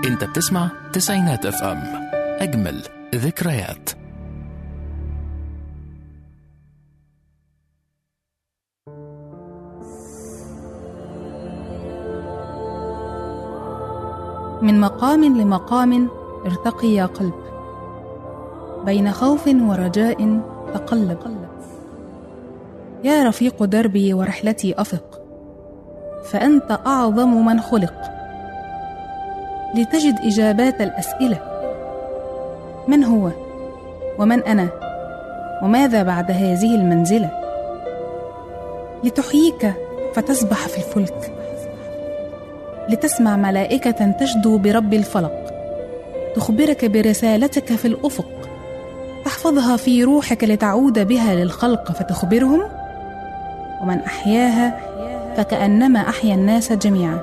انت بتسمع تسعينات اف ام اجمل ذكريات من مقام لمقام ارتقي يا قلب بين خوف ورجاء تقلب يا رفيق دربي ورحلتي افق فانت اعظم من خلق لتجد اجابات الاسئله من هو ومن انا وماذا بعد هذه المنزله لتحييك فتسبح في الفلك لتسمع ملائكة تشدو برب الفلق تخبرك برسالتك في الأفق تحفظها في روحك لتعود بها للخلق فتخبرهم ومن أحياها فكأنما أحيا الناس جميعا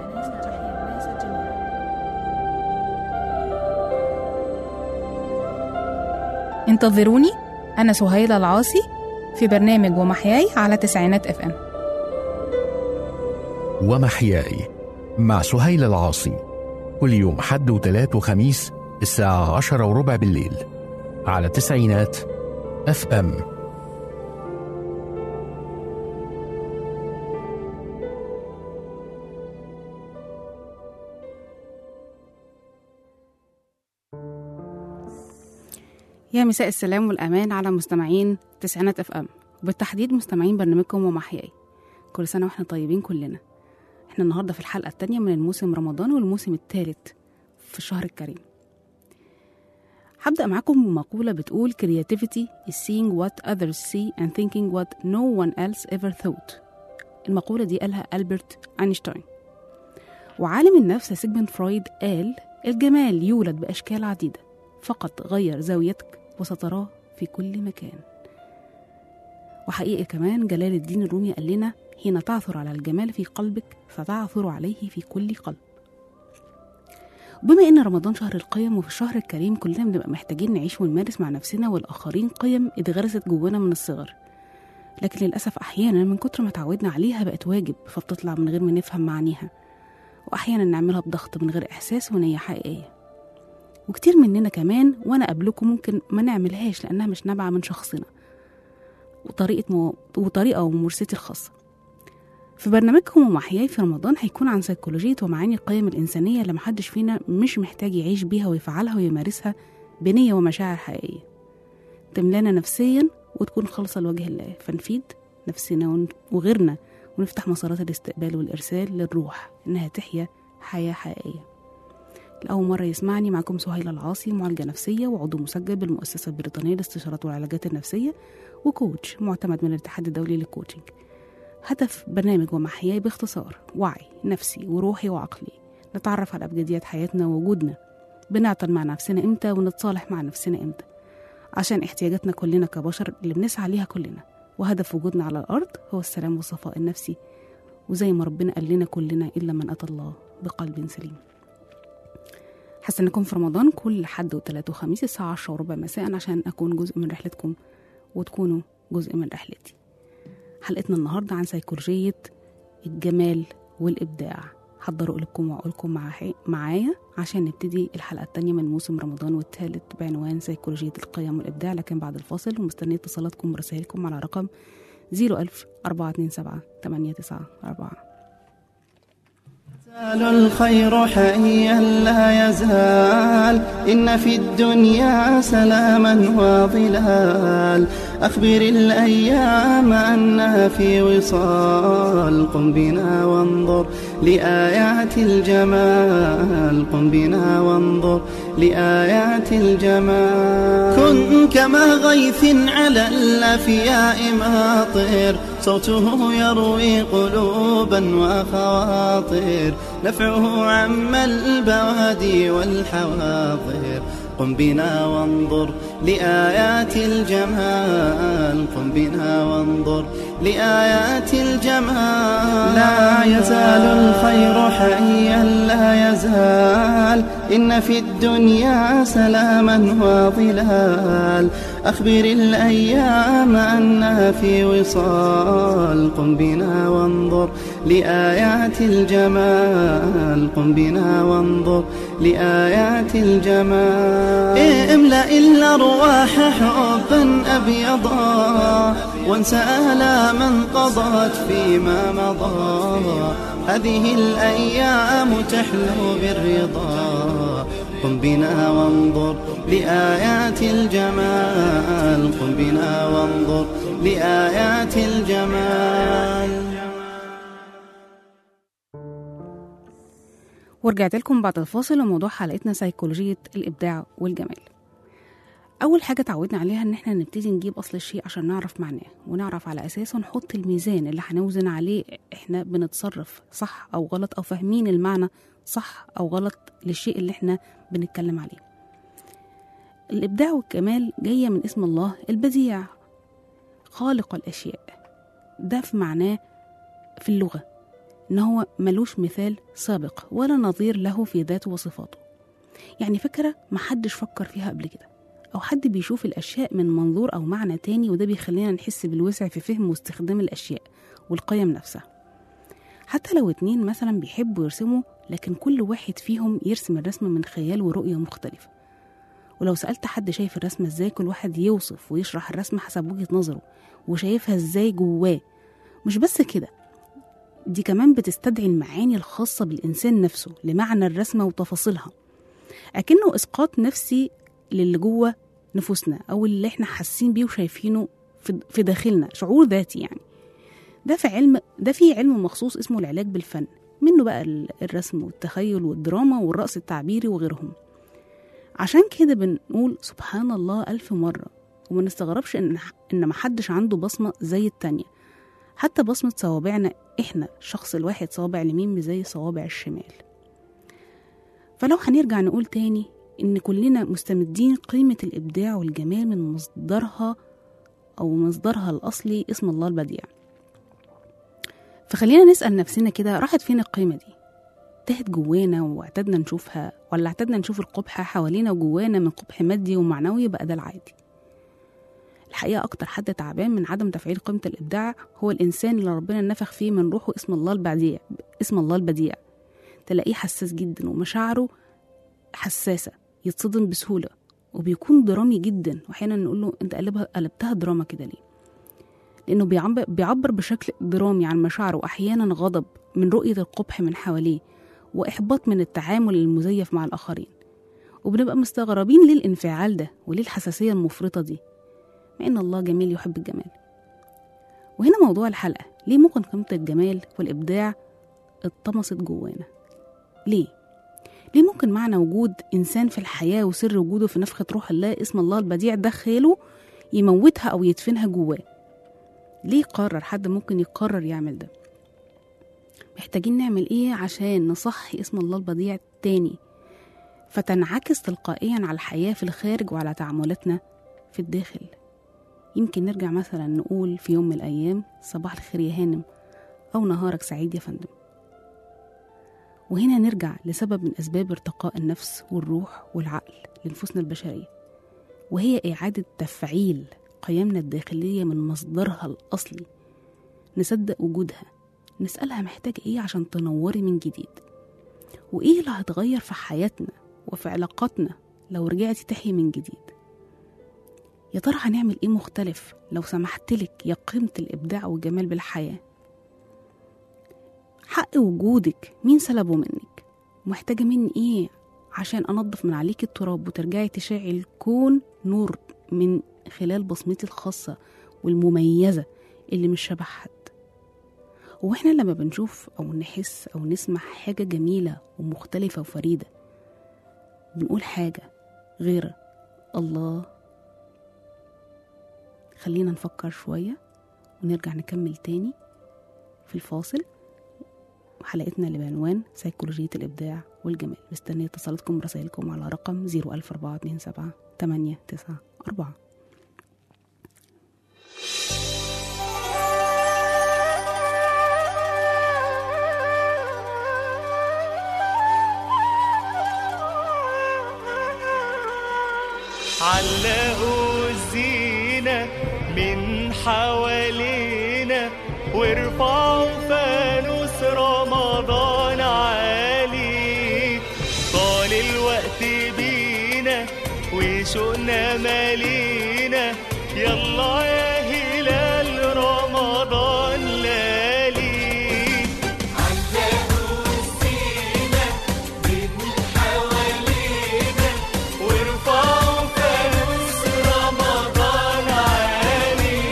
انتظروني أنا سهيلة العاصي في برنامج ومحياي على تسعينات اف ام ومحياي مع سهيل العاصي كل يوم حد وتلات وخميس الساعة عشرة وربع بالليل على تسعينات اف ام يا مساء السلام والأمان على مستمعين تسعينات اف ام وبالتحديد مستمعين برنامجكم ومحياي كل سنة واحنا طيبين كلنا احنا النهاردة في الحلقة التانية من الموسم رمضان والموسم الثالث في الشهر الكريم هبدأ معاكم بمقولة بتقول creativity is seeing what others see and thinking what no one else ever thought المقولة دي قالها ألبرت أينشتاين وعالم النفس سيجموند فرويد قال الجمال يولد بأشكال عديدة فقط غير زاويتك وستراه في كل مكان وحقيقة كمان جلال الدين الرومي قال لنا حين تعثر على الجمال في قلبك فتعثر عليه في كل قلب بما ان رمضان شهر القيم وفي الشهر الكريم كلنا بنبقى محتاجين نعيش ونمارس مع نفسنا والاخرين قيم اتغرست جوانا من الصغر لكن للاسف احيانا من كتر ما اتعودنا عليها بقت واجب فبتطلع من غير ما نفهم معانيها واحيانا نعملها بضغط من غير احساس ونيه حقيقيه وكتير مننا كمان وانا قبلكم ممكن ما نعملهاش لانها مش نابعه من شخصنا وطريقه مو... وطريقه وممارستي الخاصه في برنامجكم ومحياي في رمضان هيكون عن سيكولوجية ومعاني القيم الإنسانية اللي محدش فينا مش محتاج يعيش بيها ويفعلها ويمارسها بنية ومشاعر حقيقية تملانا نفسيا وتكون خالصة لوجه الله فنفيد نفسنا ون- وغيرنا ونفتح مسارات الاستقبال والإرسال للروح إنها تحيا حياة حقيقية لأول مرة يسمعني معكم سهيلة العاصي معالجة نفسية وعضو مسجل بالمؤسسة البريطانية للاستشارات والعلاجات النفسية وكوتش معتمد من الاتحاد الدولي للكوتشنج هدف برنامج ومحياي باختصار وعي نفسي وروحي وعقلي نتعرف على أبجديات حياتنا ووجودنا بنعطل مع نفسنا إمتى ونتصالح مع نفسنا إمتى عشان احتياجاتنا كلنا كبشر اللي بنسعى ليها كلنا وهدف وجودنا على الأرض هو السلام والصفاء النفسي وزي ما ربنا قال لنا كلنا إلا من أتى الله بقلب سليم هستناكم في رمضان كل حد وتلات وخميس الساعة عشرة وربع مساء عشان أكون جزء من رحلتكم وتكونوا جزء من رحلتي حلقتنا النهاردة عن سيكولوجية الجمال والإبداع حضروا قلوبكم وعقولكم مع معايا عشان نبتدي الحلقة التانية من موسم رمضان والثالث بعنوان سيكولوجية القيم والإبداع لكن بعد الفاصل ومستنية اتصالاتكم ورسائلكم على رقم 01000 427 894 يزال الخير حيا لا يزال إن في الدنيا سلاما وظلال أخبر الأيام أنها في وصال قم بنا وانظر لآيات الجمال قم بنا وانظر لآيات الجمال كن كما غيث على الأفياء ماطر صوته يروي قلوبا وخواطر نفعه عم البوادي والحواضر قم بنا وانظر لآيات الجمال قم بنا وانظر لآيات الجمال لا يزال الخير حيا لا يزال إن في الدنيا سلاما وظلال أخبر الأيام أنها في وصال قم بنا وانظر لآيات الجمال قم بنا وانظر لآيات الجمال إيه املأ الأرواح حبا أبيضا وانسى آلاما قضت فيما مضى هذه الأيام تحلو بالرضا قم بنا وانظر لآيات الجمال قم بنا وانظر لآيات الجمال ورجعت لكم بعد الفاصل وموضوع حلقتنا سيكولوجية الإبداع والجمال أول حاجة تعودنا عليها إن إحنا نبتدي نجيب أصل الشيء عشان نعرف معناه ونعرف على أساسه نحط الميزان اللي هنوزن عليه إحنا بنتصرف صح أو غلط أو فاهمين المعنى صح أو غلط للشيء اللي إحنا بنتكلم عليه الإبداع والجمال جاية من اسم الله البديع خالق الأشياء ده في معناه في اللغة إن هو ملوش مثال سابق ولا نظير له في ذاته وصفاته يعني فكرة محدش فكر فيها قبل كده أو حد بيشوف الأشياء من منظور أو معنى تاني وده بيخلينا نحس بالوسع في فهم واستخدام الأشياء والقيم نفسها حتى لو اتنين مثلا بيحبوا يرسموا لكن كل واحد فيهم يرسم الرسمة من خيال ورؤية مختلفة ولو سألت حد شايف الرسمة ازاي كل واحد يوصف ويشرح الرسمة حسب وجهة نظره وشايفها ازاي جواه مش بس كده دي كمان بتستدعي المعاني الخاصة بالإنسان نفسه لمعنى الرسمة وتفاصيلها أكنه إسقاط نفسي للي جوه نفوسنا أو اللي إحنا حاسين بيه وشايفينه في في داخلنا شعور ذاتي يعني ده في علم ده في علم مخصوص اسمه العلاج بالفن منه بقى ال- الرسم والتخيل والدراما والرقص التعبيري وغيرهم عشان كده بنقول سبحان الله ألف مرة وما نستغربش إن إن محدش عنده بصمة زي التانية حتى بصمة صوابعنا إحنا الشخص الواحد صوابع اليمين مش زي صوابع الشمال فلو هنرجع نقول تاني إن كلنا مستمدين قيمة الإبداع والجمال من مصدرها أو مصدرها الأصلي اسم الله البديع فخلينا نسأل نفسنا كده راحت فين القيمة دي تهت جوانا واعتدنا نشوفها ولا اعتدنا نشوف القبح حوالينا وجوانا من قبح مادي ومعنوي بقى ده العادي الحقيقة أكتر حد تعبان من عدم تفعيل قيمة الإبداع هو الإنسان اللي ربنا نفخ فيه من روحه اسم الله البديع اسم الله البديع تلاقيه حساس جدا ومشاعره حساسة يتصدم بسهولة وبيكون درامي جدا وأحيانا نقول له أنت قلبها قلبتها دراما كده ليه لأنه بيعبر, بيعبر بشكل درامي عن مشاعره وأحيانا غضب من رؤية القبح من حواليه وإحباط من التعامل المزيف مع الآخرين وبنبقى مستغربين ليه الانفعال ده وليه الحساسية المفرطة دي مع إن الله جميل يحب الجمال وهنا موضوع الحلقة ليه ممكن قيمة الجمال والإبداع اتطمست جوانا ليه؟ ليه ممكن معنى وجود إنسان في الحياة وسر وجوده في نفخة روح الله اسم الله البديع ده خياله يموتها أو يدفنها جواه ليه قرر حد ممكن يقرر يعمل ده محتاجين نعمل ايه عشان نصحي اسم الله البديع تاني فتنعكس تلقائيا على الحياة في الخارج وعلى تعاملاتنا في الداخل يمكن نرجع مثلا نقول في يوم من الأيام صباح الخير يا هانم أو نهارك سعيد يا فندم وهنا نرجع لسبب من أسباب ارتقاء النفس والروح والعقل لنفوسنا البشرية وهي إعادة تفعيل قيمنا الداخلية من مصدرها الأصلي نصدق وجودها نسألها محتاج إيه عشان تنوري من جديد وإيه اللي هتغير في حياتنا وفي علاقاتنا لو رجعتي تحيي من جديد يا ترى هنعمل إيه مختلف لو سمحتلك يا قيمة الإبداع والجمال بالحياة حق وجودك مين سلبه منك محتاجة مني إيه عشان أنظف من عليك التراب وترجعي تشعي الكون نور من خلال بصمتي الخاصة والمميزة اللي مش شبه حد واحنا لما بنشوف او نحس او نسمع حاجة جميلة ومختلفة وفريدة بنقول حاجة غير الله خلينا نفكر شوية ونرجع نكمل تاني في الفاصل حلقتنا اللي بعنوان سيكولوجية الإبداع والجمال مستنية اتصالاتكم ورسائلكم على رقم 01427 894 علقوا الزين رمضان عالي طال الوقت بينا وشوقنا مالينا يلا يا هلال رمضان لالي وارفعوا فانوس رمضان عالي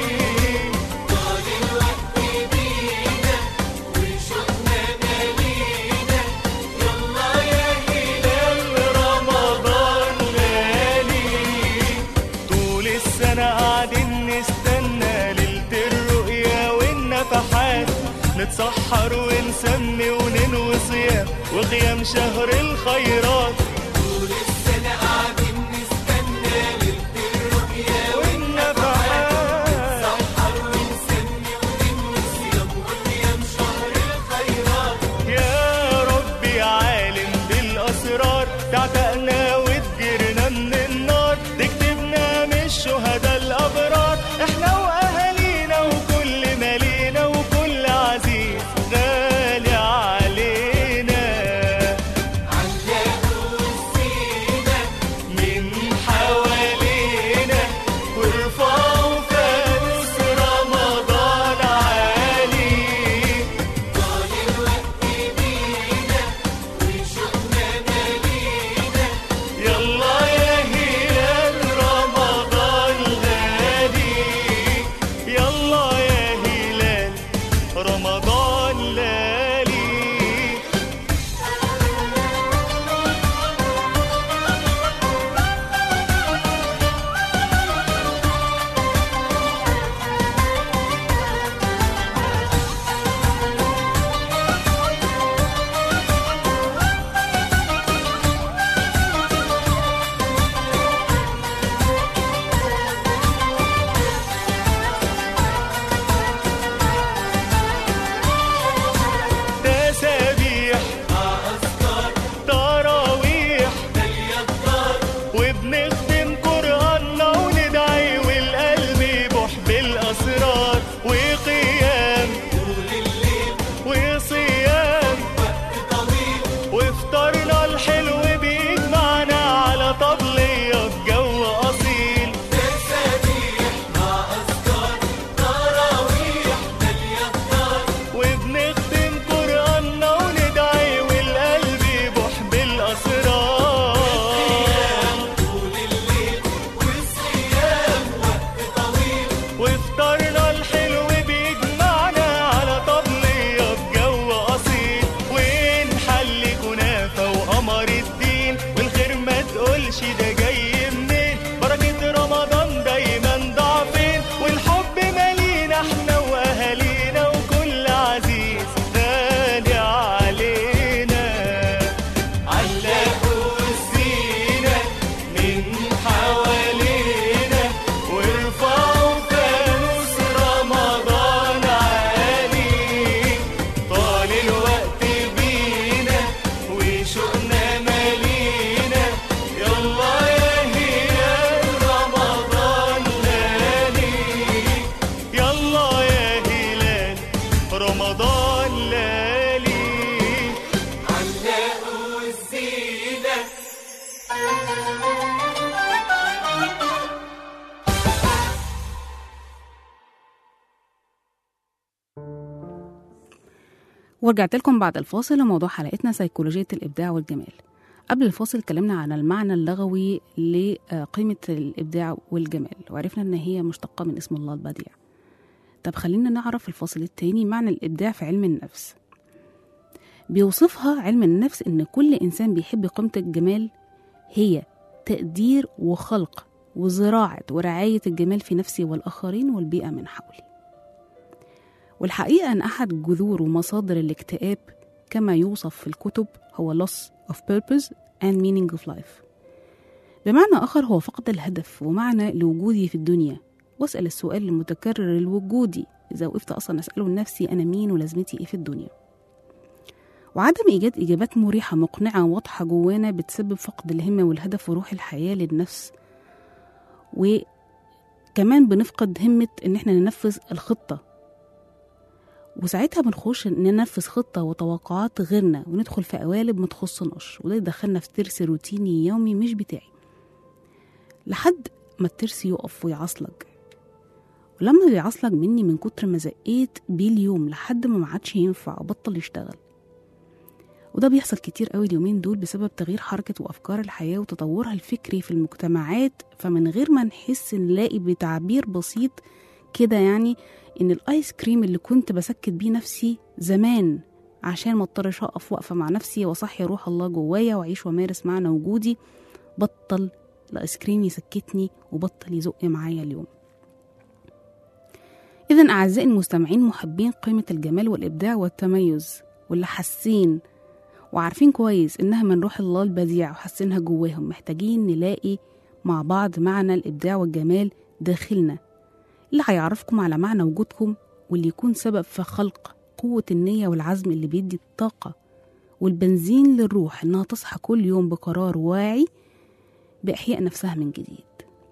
رمضان لالي طول السنة قاعدين نستنى ليلة الرؤيا والنفحات نتسحر ونسمي وننوي صيام وقيام شهر الخيرات طول السنة قاعدين نستنى ليلة الرؤيا والنفحات يا ربي عالم بالأسرار تعتقنا وتجرنا من النار تكتبنا من الشهداء الأبرار احنا وأهالينا وكل مالينا وكل عزيز غالي علينا من حوالينا وارفعوا فانوس رمضان عالي يلا يا هلال رمضان غالي يلا يا هلال رمضان لالي تسابيح تراويح وبنختم قرآننا وندعي والقلب يبوح بالأسرار وقيام وصيام وفطرنا الحلو بيجمعنا على طبلية في جو أصيل وبنختم قرآننا وندعي والقلب يبوح بالأسرار وفطرنا الحلو بيجمعنا على طبلية بجو أصيل ونحل كنافة وقمر الدين والخير ما تقولش ده جاي منين بركة رمضان دايما ضعفين والحب مالينا احنا وأهالينا وكل عزيز غالي علينا علقوا الزينة من حوالينا وارفعوا فانوس رمضان عالي طال الوقت بينا وشوقنا مالينا يلا يا هلال رمضان لالي يلا يا هلال رمضان لالي علقوا الزينة ورجعت لكم بعد الفاصل لموضوع حلقتنا سيكولوجية الإبداع والجمال قبل الفاصل اتكلمنا عن المعنى اللغوي لقيمة الإبداع والجمال وعرفنا إن هي مشتقة من اسم الله البديع طب خلينا نعرف الفاصل التاني معنى الإبداع في علم النفس بيوصفها علم النفس إن كل إنسان بيحب قيمة الجمال هي تقدير وخلق وزراعة ورعاية الجمال في نفسي والآخرين والبيئة من حولي والحقيقة أن أحد جذور ومصادر الاكتئاب كما يوصف في الكتب هو loss of purpose and meaning of life بمعنى آخر هو فقد الهدف ومعنى لوجودي في الدنيا واسأل السؤال المتكرر الوجودي إذا وقفت أصلا أسأله لنفسي أنا مين ولازمتي إيه في الدنيا وعدم إيجاد إجابات مريحة مقنعة واضحة جوانا بتسبب فقد الهمة والهدف وروح الحياة للنفس وكمان بنفقد همة إن إحنا ننفذ الخطة وساعتها بنخش ننفذ خطة وتوقعات غيرنا وندخل في قوالب ما تخصناش وده يدخلنا في ترس روتيني يومي مش بتاعي لحد ما الترس يقف ويعصلج ولما بيعصلج مني من كتر ما زقيت بيه اليوم لحد ما ما عادش ينفع وبطل يشتغل وده بيحصل كتير قوي اليومين دول بسبب تغيير حركة وأفكار الحياة وتطورها الفكري في المجتمعات فمن غير ما نحس نلاقي بتعبير بسيط كده يعني إن الآيس كريم اللي كنت بسكت بيه نفسي زمان عشان ما اضطرش أقف واقفة مع نفسي وأصحي روح الله جوايا وأعيش وأمارس معنى وجودي بطل الآيس كريم يسكتني وبطل يزق معايا اليوم إذا أعزائي المستمعين محبين قيمة الجمال والإبداع والتميز واللي حاسين وعارفين كويس إنها من روح الله البديع وحاسينها جواهم محتاجين نلاقي مع بعض معنى الإبداع والجمال داخلنا اللي هيعرفكم على معنى وجودكم واللي يكون سبب في خلق قوة النية والعزم اللي بيدي الطاقة والبنزين للروح إنها تصحى كل يوم بقرار واعي بإحياء نفسها من جديد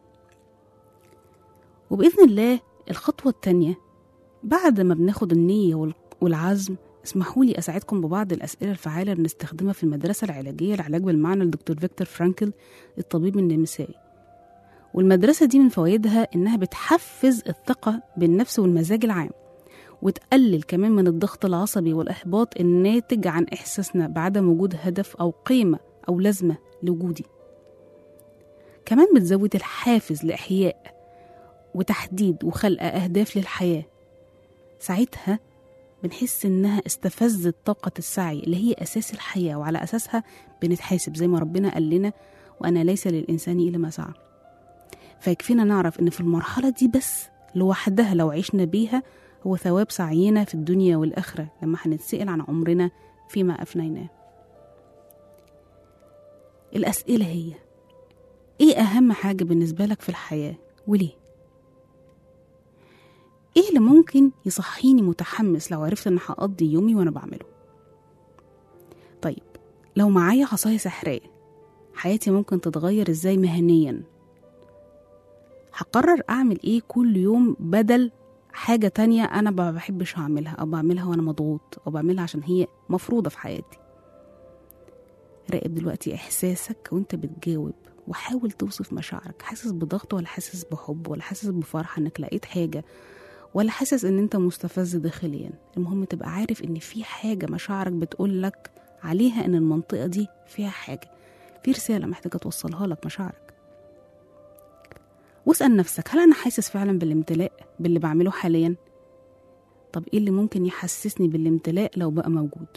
وبإذن الله الخطوة التانية بعد ما بناخد النية وال- والعزم اسمحوا لي أساعدكم ببعض الأسئلة الفعالة اللي بنستخدمها في المدرسة العلاجية للعلاج بالمعنى لدكتور فيكتور فرانكل الطبيب النمساوي والمدرسة دي من فوائدها إنها بتحفز الثقة بالنفس والمزاج العام وتقلل كمان من الضغط العصبي والإحباط الناتج عن إحساسنا بعدم وجود هدف أو قيمة أو لازمة لوجودي كمان بتزود الحافز لإحياء وتحديد وخلق أهداف للحياة ساعتها بنحس إنها استفزت طاقة السعي اللي هي أساس الحياة وعلى أساسها بنتحاسب زي ما ربنا قال لنا وأنا ليس للإنسان إلا ما سعى فيكفينا نعرف إن في المرحلة دي بس لوحدها لو عشنا بيها هو ثواب سعينا في الدنيا والآخرة لما هنتسأل عن عمرنا فيما أفنيناه الأسئلة هي إيه أهم حاجة بالنسبة لك في الحياة وليه؟ إيه اللي ممكن يصحيني متحمس لو عرفت إن هقضي يومي وأنا بعمله؟ طيب لو معايا عصاية سحرية حياتي ممكن تتغير إزاي مهنيا؟ هقرر أعمل إيه كل يوم بدل حاجة تانية أنا ما بحبش أعملها أو بعملها وأنا مضغوط أو بعملها عشان هي مفروضة في حياتي راقب دلوقتي إحساسك وأنت بتجاوب وحاول توصف مشاعرك حاسس بضغط ولا حاسس بحب ولا حاسس بفرحة إنك لقيت حاجة ولا حاسس إن أنت مستفز داخليا المهم تبقى عارف إن في حاجة مشاعرك بتقولك عليها إن المنطقة دي فيها حاجة في رسالة محتاجة توصلها لك مشاعرك واسأل نفسك هل أنا حاسس فعلا بالامتلاء باللي بعمله حاليا؟ طب إيه اللي ممكن يحسسني بالامتلاء لو بقى موجود؟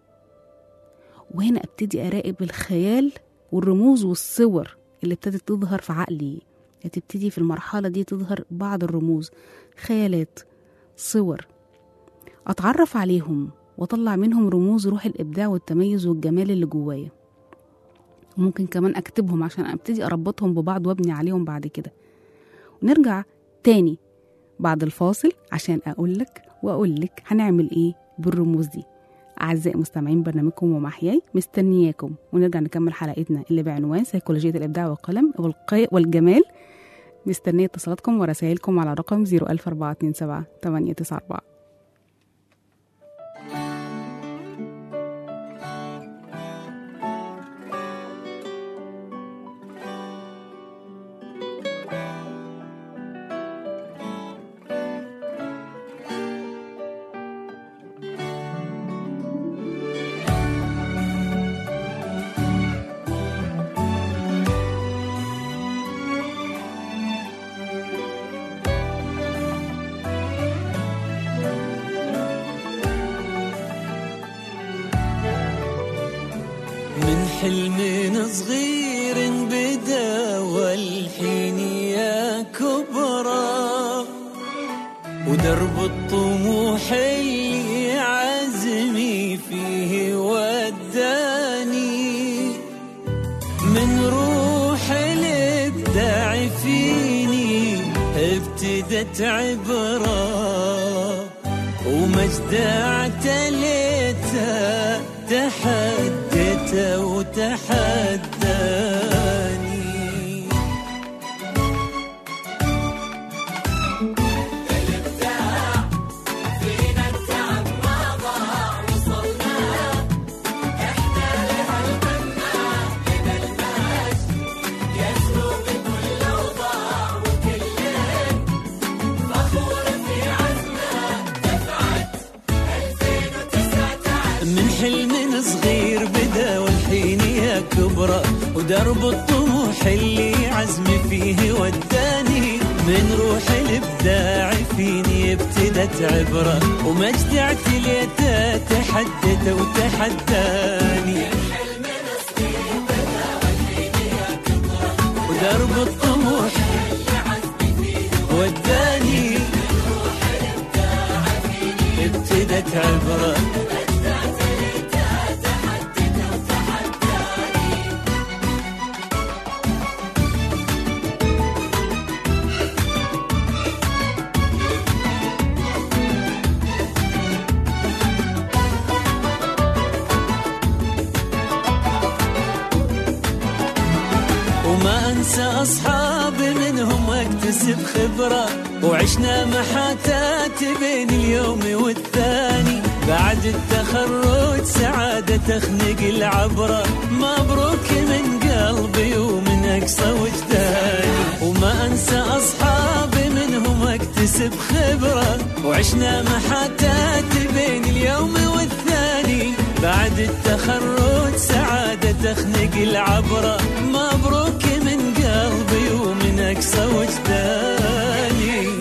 وهنا أبتدي أراقب الخيال والرموز والصور اللي ابتدت تظهر في عقلي هتبتدي في المرحلة دي تظهر بعض الرموز خيالات صور أتعرف عليهم وأطلع منهم رموز روح الإبداع والتميز والجمال اللي جوايا وممكن كمان أكتبهم عشان أبتدي أربطهم ببعض وأبني عليهم بعد كده ونرجع تاني بعد الفاصل عشان أقولك وأقولك هنعمل إيه بالرموز دي أعزائي مستمعين برنامجكم ومحياي مستنياكم ونرجع نكمل حلقتنا اللي بعنوان سيكولوجية الإبداع والقلم والقي والجمال مستنية اتصالاتكم ورسائلكم على رقم 01427 894 من حلم صغير بدا والحين يا كبرى ودرب الطموح اللي عزمي فيه وداني من روح الابداع فيني ابتدت عبره ومجد اعتليته تحدته وتحداني فينا التعب من حلم صغير بدا والحين يا كبره ودرب الطموح اللي عزمي فيه وداني من روح الابداع فيني ابتدت عبره ومجد اعتليته تحدت وتحداني ودرب الطموح وداني ابتدت عبره وما انسى اصحابي منهم اكتسب خبره وعشنا محاتات بين اليوم والثاني بعد التخرج سعاده تخنق العبره مبروك من قلبي ومن اقصى وجداني وما انسى اصحابي منهم اكتسب خبره وعشنا محاتات بين اليوم والثاني بعد التخرج سعادة تخنق العبرة مبروك من قلبي ومن أقصى وجداني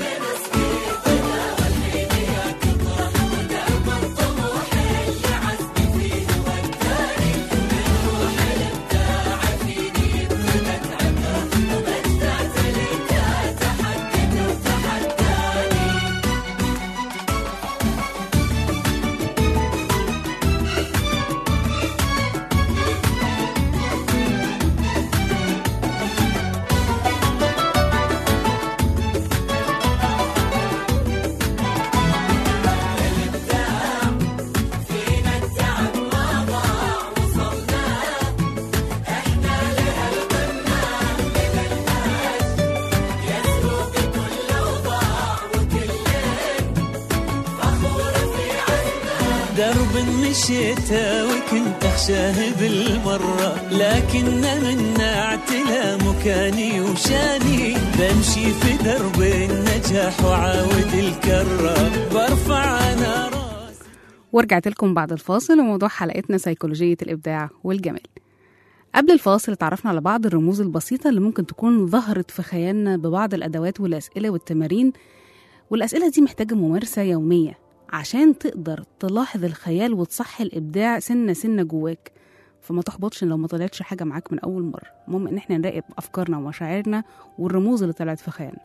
درب مشيته وكنت اخشاه بالمرة لكن منا اعتلى مكاني وشاني بمشي في درب النجاح وعاود الكرة برفع انا راس ورجعت لكم بعد الفاصل وموضوع حلقتنا سيكولوجية الإبداع والجمال قبل الفاصل اتعرفنا على بعض الرموز البسيطة اللي ممكن تكون ظهرت في خيالنا ببعض الأدوات والأسئلة والتمارين والأسئلة دي محتاجة ممارسة يومية عشان تقدر تلاحظ الخيال وتصحي الإبداع سنة سنة جواك فما تحبطش لو ما طلعتش حاجة معاك من أول مرة المهم إن احنا نراقب أفكارنا ومشاعرنا والرموز اللي طلعت في خيالنا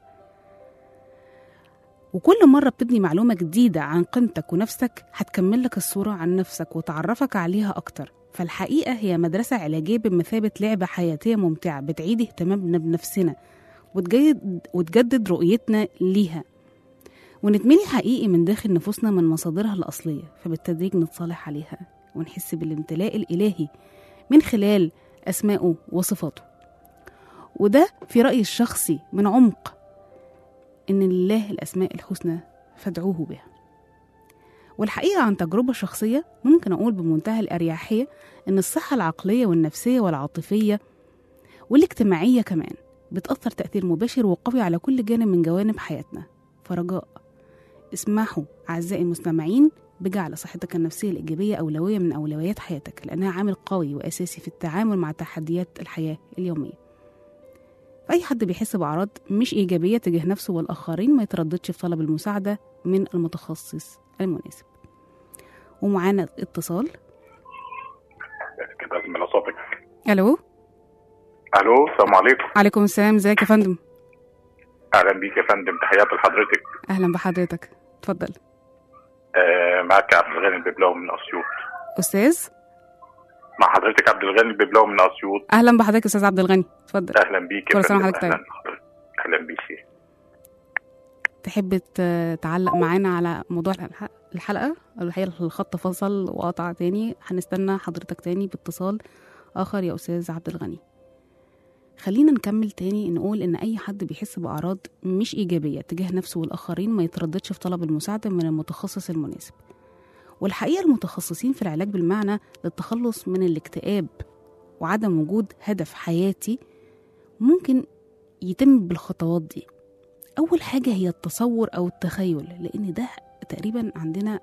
وكل مرة بتبني معلومة جديدة عن قيمتك ونفسك هتكمل لك الصورة عن نفسك وتعرفك عليها أكتر فالحقيقة هي مدرسة علاجية بمثابة لعبة حياتية ممتعة بتعيد اهتمامنا بنفسنا وتجدد, وتجدد رؤيتنا ليها ونتملي حقيقي من داخل نفوسنا من مصادرها الأصلية فبالتدريج نتصالح عليها ونحس بالامتلاء الإلهي من خلال أسمائه وصفاته وده في رأيي الشخصي من عمق إن لله الأسماء الحسنى فادعوه بها والحقيقة عن تجربة شخصية ممكن أقول بمنتهى الأريحية إن الصحة العقلية والنفسية والعاطفية والاجتماعية كمان بتأثر تأثير مباشر وقوي على كل جانب من جوانب حياتنا فرجاء اسمحوا أعزائي المستمعين بجعل صحتك النفسية الإيجابية أولوية من أولويات حياتك لأنها عامل قوي وأساسي في التعامل مع تحديات الحياة اليومية فأي حد بيحس بأعراض مش إيجابية تجاه نفسه والآخرين ما يترددش في طلب المساعدة من المتخصص المناسب ومعانا اتصال كده من صوتك ألو الو السلام عليكم عليكم السلام ازيك يا فندم اهلا بيك يا فندم تحياتي لحضرتك أهلا بحضرتك اتفضل آه معك عبد الغني الببلاوي من اسيوط أستاذ مع حضرتك عبد الغني الببلاوي من اسيوط أهلا بحضرتك أستاذ عبد الغني اتفضل اهلا بيك يا كل سنة فندم وحضرتك اهلا طيب. بحضرتك. اهلا بيك تحب ت- تعلق معانا على موضوع الح- الحلقة الحقيقة الخط فصل وقطع تاني هنستنى حضرتك تاني باتصال آخر يا أستاذ عبد الغني خلينا نكمل تاني نقول إن أي حد بيحس بأعراض مش إيجابية تجاه نفسه والآخرين ما يترددش في طلب المساعدة من المتخصص المناسب والحقيقة المتخصصين في العلاج بالمعنى للتخلص من الاكتئاب وعدم وجود هدف حياتي ممكن يتم بالخطوات دي أول حاجة هي التصور أو التخيل لأن ده تقريبا عندنا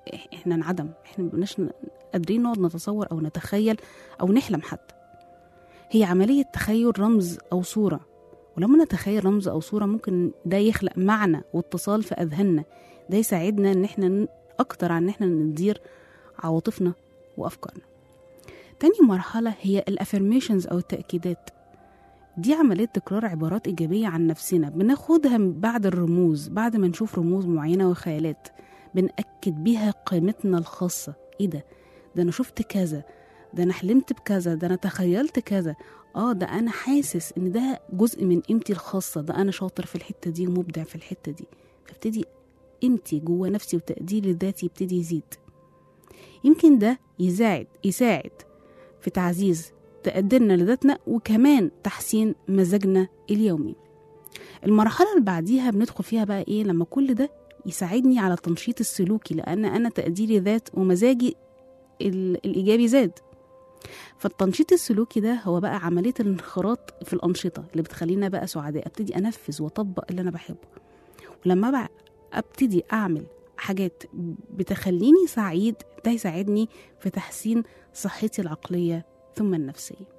احنا انعدم احنا مبقناش ن- قادرين نقعد نتصور او نتخيل او نحلم حتى هي عملية تخيل رمز أو صورة ولما نتخيل رمز أو صورة ممكن ده يخلق معنى واتصال في أذهاننا ده يساعدنا إن احنا ن- أكتر عن إن احنا ندير عواطفنا وأفكارنا تاني مرحلة هي الافرميشنز أو التأكيدات دي عملية تكرار عبارات إيجابية عن نفسنا بناخدها من بعد الرموز بعد ما نشوف رموز معينة وخيالات بنأكد بيها قيمتنا الخاصة إيه ده ده أنا شفت كذا ده أنا حلمت بكذا ده أنا تخيلت كذا آه ده أنا حاسس إن ده جزء من قيمتي الخاصة ده أنا شاطر في الحتة دي ومبدع في الحتة دي فابتدي قيمتي جوه نفسي وتقديري لذاتي يبتدي يزيد يمكن ده يساعد يساعد في تعزيز تقديرنا لذاتنا وكمان تحسين مزاجنا اليومي المرحلة اللي بعديها بندخل فيها بقى ايه لما كل ده يساعدني على التنشيط السلوكي لأن أنا تقديري ذات ومزاجي ال- الإيجابي زاد فالتنشيط السلوكي ده هو بقى عملية الانخراط في الأنشطة اللي بتخلينا بقى سعداء أبتدي أنفذ وأطبق اللي أنا بحبه ولما بقى أبتدي أعمل حاجات بتخليني سعيد ده يساعدني في تحسين صحتي العقلية ثم النفسية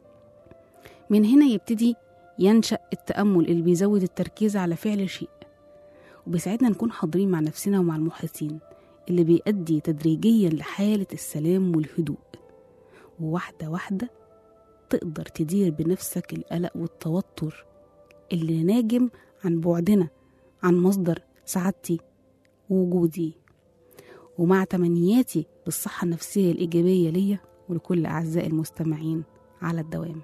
من هنا يبتدي ينشأ التأمل اللي بيزود التركيز على فعل شيء وبيساعدنا نكون حاضرين مع نفسنا ومع المحيطين اللي بيؤدي تدريجيا لحالة السلام والهدوء وواحدة واحدة تقدر تدير بنفسك القلق والتوتر اللي ناجم عن بعدنا عن مصدر سعادتي ووجودي ومع تمنياتي بالصحة النفسية الإيجابية ليا ولكل أعزائي المستمعين على الدوام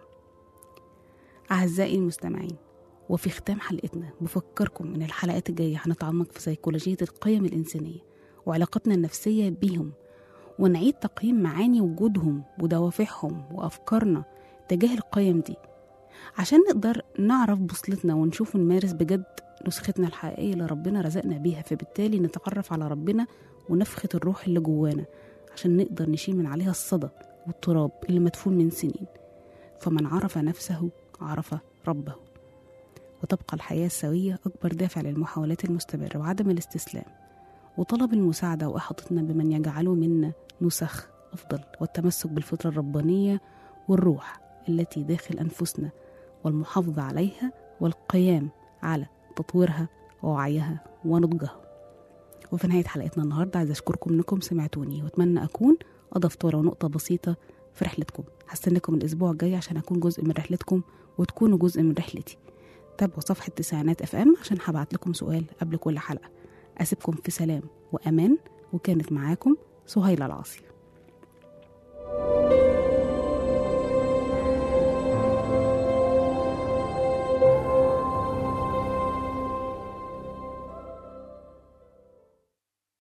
أعزائي المستمعين وفي ختام حلقتنا بفكركم إن الحلقات الجاية هنتعمق في سيكولوجية القيم الإنسانية وعلاقتنا النفسية بيهم ونعيد تقييم معاني وجودهم ودوافعهم وأفكارنا تجاه القيم دي عشان نقدر نعرف بوصلتنا ونشوف ونمارس بجد نسختنا الحقيقية اللي ربنا رزقنا بيها فبالتالي نتعرف على ربنا ونفخة الروح اللي جوانا عشان نقدر نشيل من عليها الصدى والتراب اللي مدفون من سنين فمن عرف نفسه عرف ربه وتبقى الحياة السوية أكبر دافع للمحاولات المستمرة وعدم الاستسلام وطلب المساعدة وإحاطتنا بمن يجعله منا نسخ أفضل والتمسك بالفطرة الربانية والروح التي داخل أنفسنا والمحافظة عليها والقيام على تطويرها ووعيها ونضجها وفي نهاية حلقتنا النهاردة عايزة أشكركم إنكم سمعتوني وأتمنى أكون أضفت ولو نقطة بسيطة في رحلتكم هستناكم الأسبوع الجاي عشان أكون جزء من رحلتكم وتكونوا جزء من رحلتي تابعوا صفحة تسعينات اف ام عشان هبعت لكم سؤال قبل كل حلقة أسيبكم في سلام وأمان وكانت معاكم سهيلة العاصي